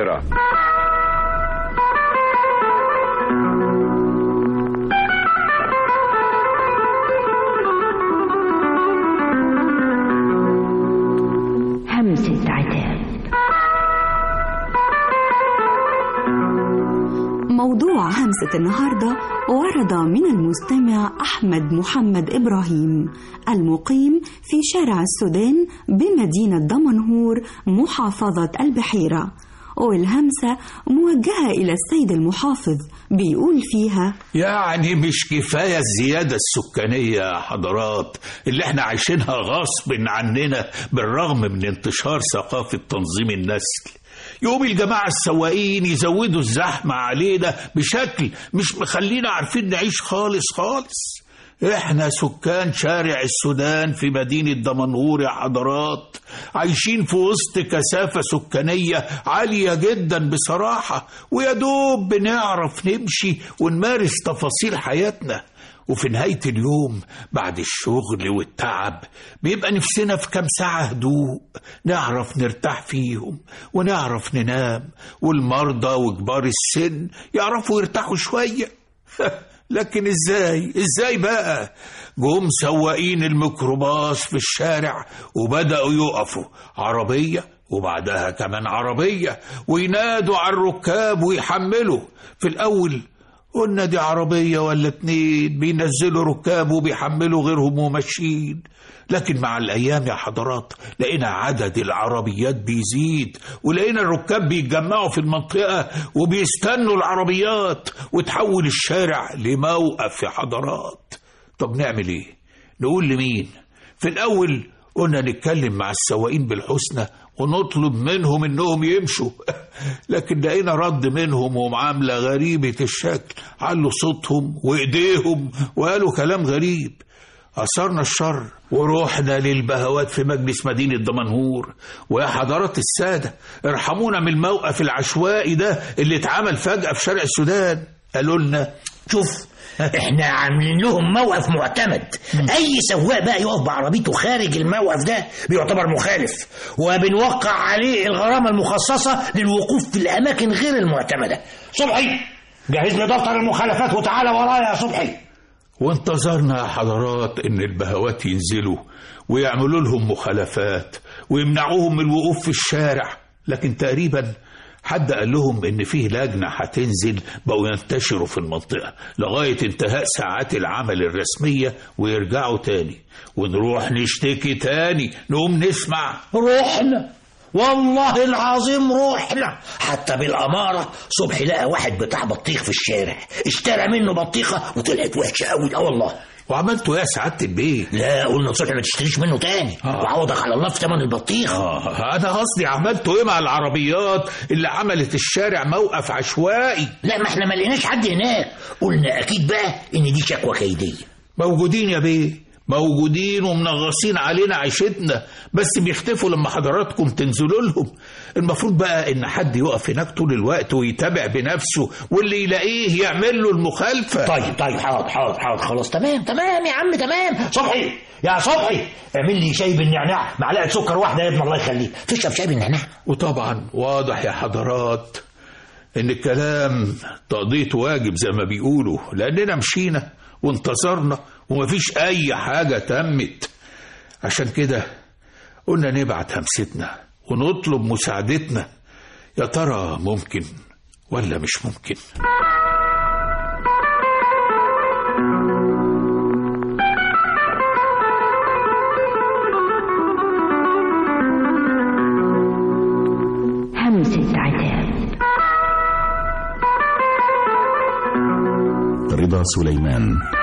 القاهرة همسة عتاب موضوع همسة النهاردة ورد من المستمع أحمد محمد إبراهيم المقيم في شارع السودان بمدينة دمنهور محافظة البحيرة والهمسة موجهة إلى السيد المحافظ بيقول فيها يعني مش كفاية الزيادة السكانية يا حضرات اللي احنا عايشينها غصب عننا بالرغم من انتشار ثقافة تنظيم النسل يقوم الجماعة السواقين يزودوا الزحمة علينا بشكل مش مخلينا عارفين نعيش خالص خالص احنا سكان شارع السودان في مدينة دمنهور يا حضرات عايشين في وسط كثافة سكانية عالية جدا بصراحة ويا دوب بنعرف نمشي ونمارس تفاصيل حياتنا وفي نهاية اليوم بعد الشغل والتعب بيبقى نفسنا في كام ساعة هدوء نعرف نرتاح فيهم ونعرف ننام والمرضى وكبار السن يعرفوا يرتاحوا شوية لكن ازاي ازاي بقى جم سواقين الميكروباص في الشارع وبدأوا يقفوا عربية وبعدها كمان عربية وينادوا على الركاب ويحملوا في الأول قلنا دي عربية ولا اتنين بينزلوا ركاب وبيحملوا غيرهم وماشيين لكن مع الأيام يا حضرات لقينا عدد العربيات بيزيد ولقينا الركاب بيتجمعوا في المنطقة وبيستنوا العربيات وتحول الشارع لموقف يا حضرات طب نعمل ايه نقول لمين في الأول قلنا نتكلم مع السواقين بالحسنى ونطلب منهم انهم يمشوا لكن لقينا رد منهم ومعاملة غريبة الشكل علوا صوتهم وايديهم وقالوا كلام غريب أثرنا الشر ورحنا للبهوات في مجلس مدينة دمنهور ويا حضرات السادة ارحمونا من الموقف العشوائي ده اللي اتعمل فجأة في شارع السودان قالوا لنا شوف احنا عاملين لهم موقف معتمد اي سواق بقى يقف بعربيته خارج الموقف ده بيعتبر مخالف وبنوقع عليه الغرامه المخصصه للوقوف في الاماكن غير المعتمده صبحي جهز لي دفتر المخالفات وتعالى ورايا يا صبحي وانتظرنا يا حضرات ان البهوات ينزلوا ويعملوا لهم مخالفات ويمنعوهم من الوقوف في الشارع لكن تقريبا حد قال لهم ان فيه لجنه هتنزل بقوا ينتشروا في المنطقه لغايه انتهاء ساعات العمل الرسميه ويرجعوا تاني ونروح نشتكي تاني نقوم نسمع رحنا والله العظيم روحنا حتى بالأمارة صبحي لقى واحد بتاع بطيخ في الشارع اشترى منه بطيخة وطلعت وحشة قوي اه والله وعملتوا ايه يا سعاده البيه لا قلنا صبحي ما تشتريش منه تاني وعوضك على الله في ثمن البطيخ آه انا قصدي عملتوا ايه مع العربيات اللي عملت الشارع موقف عشوائي لا ما احنا ما لقيناش حد هناك قلنا اكيد بقى ان دي شكوى كيديه موجودين يا بيه موجودين ومنغصين علينا عيشتنا بس بيختفوا لما حضراتكم تنزلوا لهم المفروض بقى ان حد يقف هناك طول الوقت ويتابع بنفسه واللي يلاقيه يعمل له المخالفه طيب طيب حاضر حاضر حاضر خلاص تمام تمام يا عم تمام صبحي يا صبحي اعمل لي شاي بالنعناع معلقه سكر واحده يا ابن الله يخليك تشرب شاي بالنعناع وطبعا واضح يا حضرات ان الكلام تقضية واجب زي ما بيقولوا لاننا مشينا وانتصرنا ومفيش اي حاجة تمت عشان كده قلنا نبعت همستنا ونطلب مساعدتنا يا ترى ممكن ولا مش ممكن همسة عتاب رضا سليمان